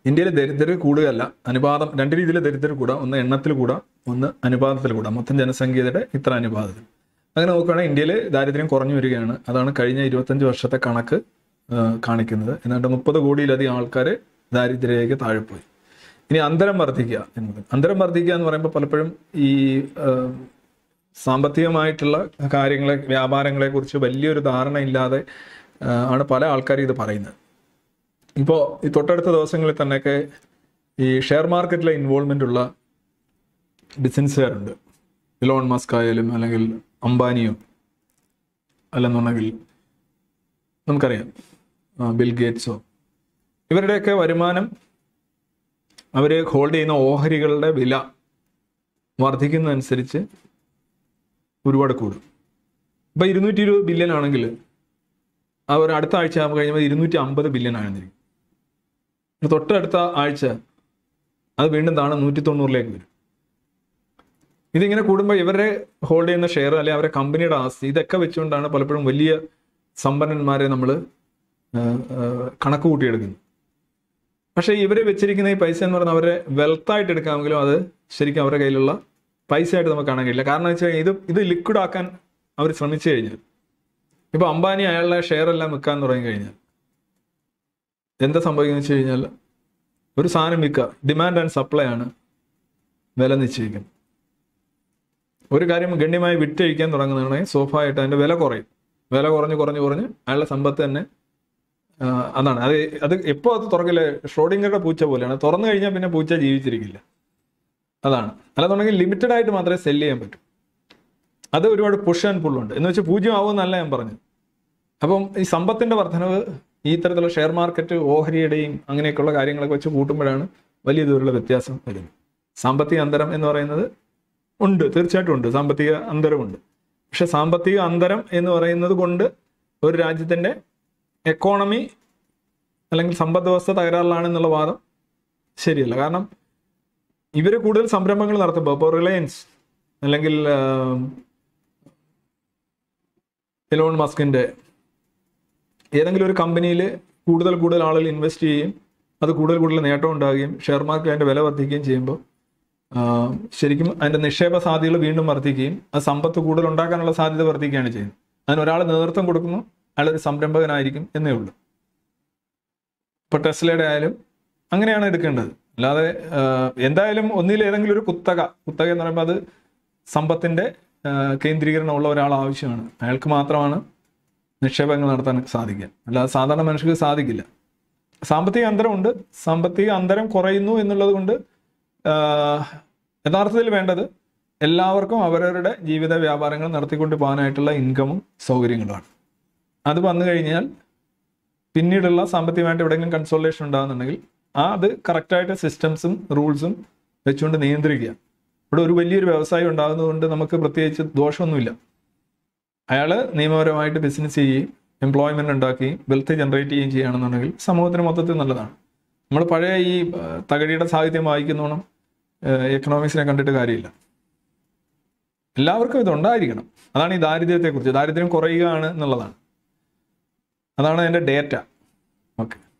ഇന്ത്യയിൽ ദരിദ്രർ കൂടുകയല്ല അനുപാതം രണ്ട് രീതിയിൽ ദരിദ്രർ കൂടാം ഒന്ന് എണ്ണത്തിൽ കൂടാം ഒന്ന് അനുപാതത്തിൽ കൂടാം മൊത്തം ജനസംഖ്യയുടെ ഇത്ര അനുപാതത്തിൽ അങ്ങനെ നോക്കുകയാണെങ്കിൽ ഇന്ത്യയിൽ ദാരിദ്ര്യം കുറഞ്ഞു വരികയാണ് അതാണ് കഴിഞ്ഞ ഇരുപത്തഞ്ച് വർഷത്തെ കണക്ക് ആ, കാണിക്കുന്നത് എന്നിട്ട് മുപ്പത് കോടിയിലധികം ആൾക്കാർ ദാരിദ്ര്യരേഖ താഴെ പോയി ഇനി അന്തരം വർദ്ധിക്കുക എന്നത് അന്തരം വർദ്ധിക്കുക എന്ന് പറയുമ്പോൾ പലപ്പോഴും ഈ ആ, സാമ്പത്തികമായിട്ടുള്ള കാര്യങ്ങളെ വ്യാപാരങ്ങളെ കുറിച്ച് വലിയൊരു ധാരണ ഇല്ലാതെ ആ, ആണ് പല ആൾക്കാരും ഇത് പറയുന്നത് ഇപ്പോൾ ഈ തൊട്ടടുത്ത ദിവസങ്ങളിൽ തന്നെയൊക്കെ ഈ ഷെയർ മാർക്കറ്റിലെ ഇൻവോൾവ്മെൻ്റ് ഉള്ള ബിസിനസ്സുകാരുണ്ട് ഇലോൺ മസ്ക് ആയാലും അല്ലെങ്കിൽ അംബാനിയോ അല്ലെന്നുണ്ടെങ്കിൽ നമുക്കറിയാം ആ, ബിൽ ഗേറ്റ്സോ ഇവരുടെയൊക്കെ വരുമാനം അവർ ഹോൾഡ് ചെയ്യുന്ന ഓഹരികളുടെ വില വർദ്ധിക്കുന്നതനുസരിച്ച് ഒരുപാട് കൂടും ഇപ്പം ഇരുന്നൂറ്റി ഇരുപത് ബില്യൺ ആണെങ്കിൽ അവർ അടുത്ത ആഴ്ച ആകുമ്പോൾ കഴിയുമ്പോൾ ഇരുന്നൂറ്റി അമ്പത് ബില്യൺ ആണെന്നിരിക്കും ഇനി തൊട്ടടുത്ത ആഴ്ച അത് വീണ്ടും താണ നൂറ്റി തൊണ്ണൂറിലേക്ക് വരും ഇതിങ്ങനെ കൂടുമ്പോൾ ഇവരെ ഹോൾഡ് ചെയ്യുന്ന ഷെയർ അല്ലെങ്കിൽ അവരെ കമ്പനിയുടെ ആസ്തി ഇതൊക്കെ വെച്ചുകൊണ്ടാണ് പലപ്പോഴും വലിയ സമ്പന്നന്മാരെ നമ്മൾ കണക്ക് കൂട്ടിയെടുക്കുന്നത് പക്ഷേ ഇവർ വെച്ചിരിക്കുന്ന ഈ പൈസ എന്ന് പറഞ്ഞാൽ അവരെ വെൽത്തായിട്ട് എടുക്കാമെങ്കിലും അത് ശരിക്കും അവരുടെ കയ്യിലുള്ള പൈസയായിട്ട് നമുക്ക് കാണാൻ കഴിയില്ല കാരണം എന്ന് വെച്ച് കഴിഞ്ഞാൽ ഇത് ഇത് ലിക്വിഡ് ആക്കാൻ അവർ ശ്രമിച്ചു കഴിഞ്ഞാൽ ഇപ്പോൾ അംബാനി അയാളുടെ ഷെയർ എല്ലാം വിൽക്കാൻ തുടങ്ങി കഴിഞ്ഞാൽ എന്താ സംഭവിക്കുന്നത് വെച്ച് കഴിഞ്ഞാൽ ഒരു സാധനം വിൽക്കുക ഡിമാൻഡ് ആൻഡ് സപ്ലൈ ആണ് വില നിശ്ചയിക്കുന്നത് ഒരു കാര്യം ഗണ്യമായി വിറ്റഴിക്കാൻ തുടങ്ങുന്നതാണെങ്കിൽ സ്വാഭാവികമായിട്ട് അതിൻ്റെ വില കുറയും വില കുറഞ്ഞ് കുറഞ്ഞ് കുറഞ്ഞ് അയാളുടെ സമ്പത്ത് തന്നെ ആ, അതാണ് അത് അത് എപ്പോൾ അത് തുറക്കില്ല ഷ്രോഡിങ്ങറുടെ പൂച്ച പോലെയാണ് തുറന്നു കഴിഞ്ഞാൽ പിന്നെ പൂച്ച ജീവിച്ചിരിക്കില്ല അതാണ് അല്ലാന്നുണ്ടെങ്കിൽ ലിമിറ്റഡ് ആയിട്ട് മാത്രമേ സെല് ചെയ്യാൻ പറ്റൂ അത് ഒരുപാട് പുഷ് ആൻഡ് പുള്ളുണ്ട് എന്ന് വെച്ചാൽ പൂജ്യം ആവുമെന്നല്ല ഞാൻ പറഞ്ഞത് അപ്പം ഈ സമ്പത്തിന്റെ വർധനവ് ഈ തരത്തിലുള്ള ഷെയർ മാർക്കറ്റ് ഓഹരിയുടെയും അങ്ങനെയൊക്കെയുള്ള കാര്യങ്ങളൊക്കെ വെച്ച് കൂട്ടുമ്പോഴാണ് വലിയ തോതിലുള്ള വ്യത്യാസം വരുന്നത് സാമ്പത്തിക അന്തരം എന്ന് പറയുന്നത് ഉണ്ട് തീർച്ചയായിട്ടും ഉണ്ട് സാമ്പത്തിക അന്തരമുണ്ട് പക്ഷെ സാമ്പത്തിക അന്തരം എന്ന് പറയുന്നത് കൊണ്ട് ഒരു രാജ്യത്തിന്റെ എക്കോണമി അല്ലെങ്കിൽ സമ്പദ് വ്യവസ്ഥ തകരാറിലാണെന്നുള്ള വാദം ശരിയല്ല കാരണം ഇവർ കൂടുതൽ സംരംഭങ്ങൾ നടത്തുമ്പോൾ ഇപ്പോൾ റിലയൻസ് അല്ലെങ്കിൽ ഇലോൺ മസ്കിന്റെ ഏതെങ്കിലും ഒരു കമ്പനിയിൽ കൂടുതൽ കൂടുതൽ ആളുകൾ ഇൻവെസ്റ്റ് ചെയ്യുകയും അത് കൂടുതൽ കൂടുതൽ നേട്ടം ഉണ്ടാകുകയും ഷെയർ മാർക്കറ്റ് അതിൻ്റെ വില വർദ്ധിക്കുകയും ചെയ്യുമ്പോൾ ആ, ശരിക്കും അതിൻ്റെ നിക്ഷേപ സാധ്യതകൾ വീണ്ടും വർദ്ധിക്കുകയും ആ സമ്പത്ത് കൂടുതൽ ഉണ്ടാക്കാനുള്ള സാധ്യത വർദ്ധിക്കുകയാണ് ചെയ്യുന്നത് അതിന് ഒരാൾ നേതൃത്വം കൊടുക്കുന്നു അയാൾ ഒരു സംരംഭകനായിരിക്കും എന്നേ ഉള്ളൂ ഇപ്പോൾ ടെസ്ലയുടെ ആയാലും അങ്ങനെയാണ് എടുക്കേണ്ടത് അല്ലാതെ ആ, എന്തായാലും ഒന്നിൽ ഏതെങ്കിലും ഒരു കുത്തക കുത്തക എന്ന് പറയുമ്പോൾ അത് സമ്പത്തിന്റെ ആ, കേന്ദ്രീകരണമുള്ള ഒരാൾ ആവശ്യമാണ് അയാൾക്ക് മാത്രമാണ് നിക്ഷേപങ്ങൾ നടത്താൻ സാധിക്കുക അല്ലാതെ സാധാരണ മനുഷ്യർക്ക് സാധിക്കില്ല സാമ്പത്തിക അന്തരമുണ്ട് സാമ്പത്തിക അന്തരം കുറയുന്നു എന്നുള്ളത് കൊണ്ട് ആ, യഥാർത്ഥത്തിൽ വേണ്ടത് എല്ലാവർക്കും അവരവരുടെ ജീവിത വ്യാപാരങ്ങൾ നടത്തിക്കൊണ്ട് പോകാനായിട്ടുള്ള ഇൻകമും സൗകര്യങ്ങളുമാണ് അത് വന്നു കഴിഞ്ഞാൽ പിന്നീടുള്ള സാമ്പത്തികമായിട്ട് എവിടെയെങ്കിലും കൺസോൾട്ടേഷൻ ഉണ്ടാകുന്നുണ്ടെങ്കിൽ ആ അത് കറക്റ്റായിട്ട് സിസ്റ്റംസും റൂൾസും വെച്ചുകൊണ്ട് നിയന്ത്രിക്കുക ഇവിടെ ഒരു വലിയൊരു വ്യവസായം ഉണ്ടാകുന്നതുകൊണ്ട് നമുക്ക് പ്രത്യേകിച്ച് ദോഷമൊന്നുമില്ല അയാൾ നിയമപരമായിട്ട് ബിസിനസ് ചെയ്യുകയും എംപ്ലോയ്മെന്റ് ഉണ്ടാക്കുകയും വെൽത്ത് ജനറേറ്റ് ചെയ്യുകയും ചെയ്യുകയാണെന്നുണ്ടെങ്കിൽ സമൂഹത്തിന് മൊത്തത്തിൽ നല്ലതാണ് നമ്മൾ പഴയ ഈ ആ, തകഴിയുടെ സാഹിത്യം വായിക്കുന്നോണം എക്കണോമിക്സിനെ കണ്ടിട്ട് കാര്യമില്ല എല്ലാവർക്കും ഇത് ഉണ്ടായിരിക്കണം അതാണ് ഈ ദാരിദ്ര്യത്തെക്കുറിച്ച് ദാരിദ്ര്യം കുറയുകയാണ് എന്നുള്ളതാണ് അതാണ് അതിൻ്റെ ഡേറ്റ ഓക്കെ